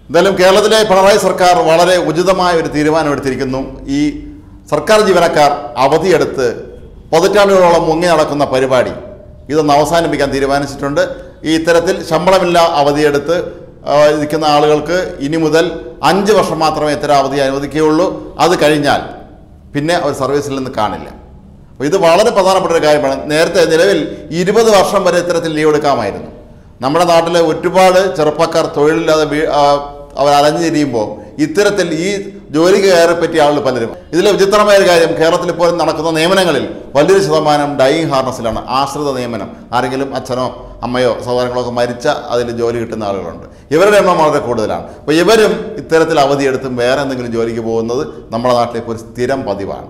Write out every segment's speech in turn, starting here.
എന്തായാലും കേരളത്തിലെ പിണറായി സർക്കാർ വളരെ ഉചിതമായ ഒരു തീരുമാനമെടുത്തിരിക്കുന്നു ഈ സർക്കാർ ജീവനക്കാർ അവധിയെടുത്ത് പതിറ്റാണ്ടുകളോളം മുങ്ങി നടക്കുന്ന പരിപാടി ഇതൊന്ന് അവസാനിപ്പിക്കാൻ തീരുമാനിച്ചിട്ടുണ്ട് ഈ ഇത്തരത്തിൽ ശമ്പളമില്ല അവധിയെടുത്ത് ആ, ഇരിക്കുന്ന ആളുകൾക്ക് ഇനി മുതൽ അഞ്ച് വർഷം മാത്രമേ ഇത്തരം അവധി അനുവദിക്കുകയുള്ളൂ അത് കഴിഞ്ഞാൽ പിന്നെ ഒരു സർവീസിൽ നിന്ന് കാണില്ല അപ്പോൾ ഇത് വളരെ പ്രധാനപ്പെട്ട ഒരു കാര്യമാണ് നേരത്തെ നിലവിൽ ഇരുപത് വർഷം വരെ ഇത്തരത്തിൽ ലീവ് എടുക്കാമായിരുന്നു നമ്മുടെ നാട്ടിലെ ഒരുപാട് ചെറുപ്പക്കാർ തൊഴിലില്ലാതെ വീ ആ, അവർ അലഞ്ഞു തിരിയുമ്പോൾ ഇത്തരത്തിൽ ഈ ജോലിക്ക് കയറി പറ്റിയ ആളുകൾ പലരും ഇതിലെ വിചിത്രമായ ഒരു കാര്യം കേരളത്തിൽ ഇപ്പോൾ നടക്കുന്ന നിയമനങ്ങളിൽ വലിയൊരു ശതമാനം ഡൈയിങ് ഹാർനസിലാണ് ആശ്രിത നിയമനം ആരെങ്കിലും അച്ഛനോ അമ്മയോ സഹോദരങ്ങളോ ഒക്കെ മരിച്ച അതിൽ ജോലി കിട്ടുന്ന ആളുകളുണ്ട് ഇവരുടെ എണ്ണം വളരെ കൂടുതലാണ് അപ്പോൾ ഇവരും ഇത്തരത്തിൽ അവധിയെടുത്തും വേറെ എന്തെങ്കിലും ജോലിക്ക് പോകുന്നത് നമ്മുടെ നാട്ടിലെ ഇപ്പോൾ ഒരു സ്ഥിരം പതിവാണ്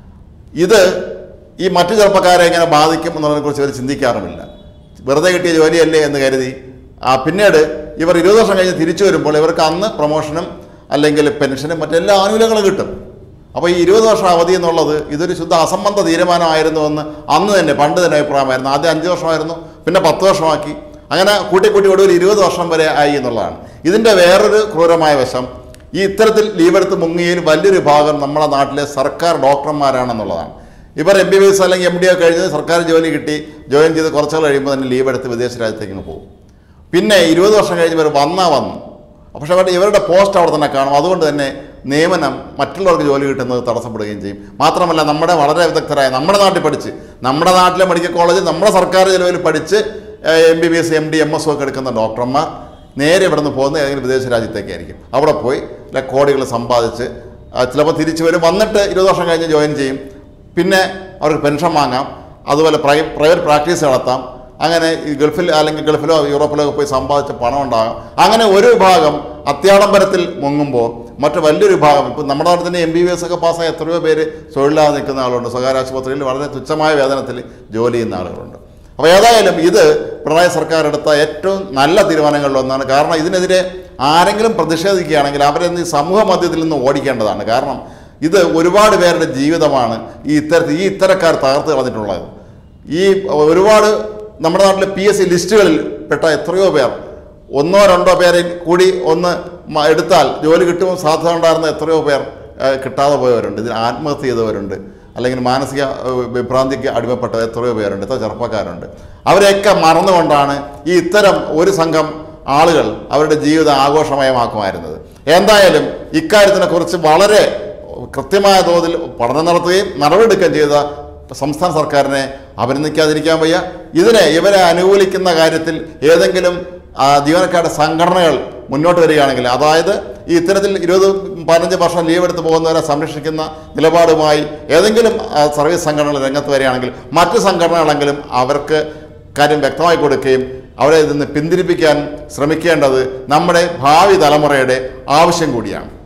ഇത് ഈ മറ്റു ചെറുപ്പക്കാരെ എങ്ങനെ ബാധിക്കും എന്നുള്ളതിനെക്കുറിച്ച് ഇവർ ചിന്തിക്കാറുമില്ല വെറുതെ കിട്ടിയ ജോലിയല്ലേ എന്ന് കരുതി ആ പിന്നീട് ഇവർ ഇരുപത് വർഷം കഴിഞ്ഞ് തിരിച്ചു വരുമ്പോൾ ഇവർക്ക് അന്ന് പ്രൊമോഷനും അല്ലെങ്കിൽ പെൻഷനും മറ്റെല്ലാ ആനുകൂല്യങ്ങളും കിട്ടും അപ്പോൾ ഈ ഇരുപത് വർഷം അവധി എന്നുള്ളത് ഇതൊരു ശുദ്ധ അസംബന്ധ തീരുമാനമായിരുന്നു എന്ന് അന്ന് തന്നെ പണ്ട് തന്നെ അഭിപ്രായമായിരുന്നു ആദ്യം അഞ്ച് വർഷമായിരുന്നു പിന്നെ പത്ത് വർഷമാക്കി അങ്ങനെ കൂട്ടി കൂട്ടി ഒടുവിൽ ഇരുപത് വർഷം വരെ ആയി എന്നുള്ളതാണ് ഇതിൻ്റെ വേറൊരു ക്രൂരമായ വശം ഈ ഇത്തരത്തിൽ ലീവെടുത്ത് മുങ്ങിയതിൽ വലിയൊരു ഭാഗം നമ്മുടെ നാട്ടിലെ സർക്കാർ ഡോക്ടർമാരാണെന്നുള്ളതാണ് ഇവർ എം ബി ബി എസ് അല്ലെങ്കിൽ എം ഡി ഒക്കെ കഴിഞ്ഞ് സർക്കാർ ജോലി കിട്ടി ജോയിൻ ചെയ്ത് കുറച്ച് നാൾ കഴിയുമ്പോൾ തന്നെ ലീവ് എടുത്ത് വിദേശ രാജ്യത്തേക്ക് പോകും പിന്നെ ഇരുപത് വർഷം കഴിഞ്ഞ് ഇവർ വന്നാ വന്നു പക്ഷേ അവരുടെ ഇവരുടെ പോസ്റ്റ് അവിടെ തന്നെ കാണും അതുകൊണ്ട് തന്നെ നിയമനം മറ്റുള്ളവർക്ക് ജോലി കിട്ടുന്നത് തടസ്സപ്പെടുകയും ചെയ്യും മാത്രമല്ല നമ്മുടെ വളരെ വിദഗ്ധരായ നമ്മുടെ നാട്ടിൽ പഠിച്ച് നമ്മുടെ നാട്ടിലെ മെഡിക്കൽ കോളേജിൽ നമ്മുടെ സർക്കാർ ചിലവിൽ പഠിച്ച് M B B S M D M S ഒക്കെ എടുക്കുന്ന ഡോക്ടർമാർ നേരെ ഇവിടെ നിന്ന് പോകുന്ന ഏതെങ്കിലും വിദേശ രാജ്യത്തേക്കായിരിക്കും അവിടെ പോയി അല്ല കോടികൾ സമ്പാദിച്ച് ആ, ചിലപ്പോൾ തിരിച്ചു വരും വന്നിട്ട് ഇരുപത് വർഷം കഴിഞ്ഞ് ജോയിൻ ചെയ്യും പിന്നെ അവർക്ക് പെൻഷൻ വാങ്ങാം അതുപോലെ പ്രൈ പ്രൈവറ്റ് പ്രാക്ടീസ് നടത്താം അങ്ങനെ ഈ ഗൾഫിൽ അല്ലെങ്കിൽ ഗൾഫിലോ യൂറോപ്പിലോ ഒക്കെ പോയി സമ്പാദിച്ച പണം ഉണ്ടാകാം അങ്ങനെ ഒരു വിഭാഗം അത്യാഡംബരത്തിൽ മുങ്ങുമ്പോൾ മറ്റു വലിയൊരു വിഭാഗം ഇപ്പം നമ്മുടെ നാട്ടിൽ തന്നെ എം ബി ബി എസ് ഒക്കെ പാസ്സായ എത്രയോ പേര് തൊഴിലില്ലാതെ നിൽക്കുന്ന ആളുണ്ട് സ്വകാര്യ ആശുപത്രിയിൽ വളരെ തുച്ഛമായ വേതനത്തിൽ ജോലി ചെയ്യുന്ന ആളുകളുണ്ട് അപ്പോൾ ഏതായാലും ഇത് പിണറായി സർക്കാർ എടുത്ത ഏറ്റവും നല്ല തീരുമാനങ്ങളിലൊന്നാണ് കാരണം ഇതിനെതിരെ ആരെങ്കിലും പ്രതിഷേധിക്കുകയാണെങ്കിൽ അവരെ ഈ സമൂഹ മധ്യത്തിൽ നിന്ന് ഓടിക്കേണ്ടതാണ് കാരണം ഇത് ഒരുപാട് പേരുടെ ജീവിതമാണ് ഈ ഇത്തരത്തിൽ ഈ ഇത്തരക്കാർ തകർത്ത് കളഞ്ഞിട്ടുള്ളത് ഈ ഒരുപാട് നമ്മുടെ നാട്ടിലെ പി എസ് സി ലിസ്റ്റുകളിൽ പെട്ട എത്രയോ പേർ ഒന്നോ രണ്ടോ പേരിൽ കൂടി ഒന്ന് മ- എടുത്താൽ ജോലി കിട്ടുമ്പോൾ സാധ്യത ഉണ്ടായിരുന്ന എത്രയോ പേർ ഏഹ്, കിട്ടാതെ പോയവരുണ്ട് ഇതിന് ആത്മഹത്യ ചെയ്തവരുണ്ട് അല്ലെങ്കിൽ മാനസിക ഏഹ്, വിഭ്രാന്തിക്ക് അടിമപ്പെട്ട എത്രയോ പേരുണ്ട് എത്ര ചെറുപ്പക്കാരുണ്ട് അവരെയൊക്കെ മറന്നുകൊണ്ടാണ് ഈ ഇത്തരം ഒരു സംഘം ആളുകൾ അവരുടെ ജീവിതം ആഘോഷമയമാക്കുമായിരുന്നത് എന്തായാലും ഇക്കാര്യത്തിനെ കുറിച്ച് വളരെ കൃത്യമായ തോതിൽ പഠനം നടത്തുകയും നടപടിയെടുക്കുകയും ചെയ്ത സംസ്ഥാന സർക്കാരിനെ അഭിനന്ദിക്കാതിരിക്കാൻ വയ്യ ഇതിനെ ഇവരെ അനുകൂലിക്കുന്ന കാര്യത്തിൽ ഏതെങ്കിലും ആ, ജീവനക്കാരുടെ സംഘടനകൾ മുന്നോട്ട് വരികയാണെങ്കിൽ അതായത് ഈ ഇത്തരത്തിൽ ഇരുപത് പതിനഞ്ച് വർഷം ലീവ് എടുത്ത് പോകുന്നവരെ സംരക്ഷിക്കുന്ന നിലപാടുമായി ഏതെങ്കിലും ആ, സർവീസ് സംഘടനകൾ രംഗത്ത് വരികയാണെങ്കിൽ മറ്റ് സംഘടനകളെങ്കിലും അവർക്ക് കാര്യം വ്യക്തമായി കൊടുക്കുകയും അവരെ ഇതിൽ നിന്ന് പിന്തിരിപ്പിക്കാൻ ശ്രമിക്കേണ്ടത് നമ്മുടെ ഭാവി തലമുറയുടെ ആവശ്യം കൂടിയാണ്